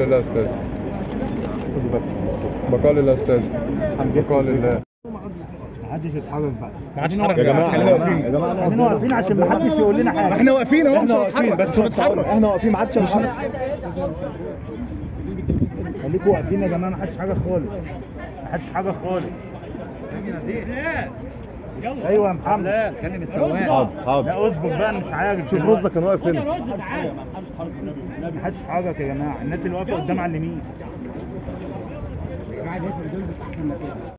لله استاذ بقاء لله استاذ بقاء لله محدش يتحرك بقى ما عادش حركه يا جماعه خلينا واقفين يا جماعه خلينا واقفين عشان محدش يقول لنا حاجه احنا واقفين اهو مش احنا واقفين هنتحرك بس بس هقول- احنا واقفين ما عادش هنتحرك خليكوا واقفين يا جماعه محدش حاجه خالص محدش حاجه خالص ايوه يا محمد كلم السواق حاضر حاضر لا اصبر بقى أنا مش عارف شوف رزق كان واقف هنا محدش حرك يا جماعه الناس اللي واقفه قدام على اليمين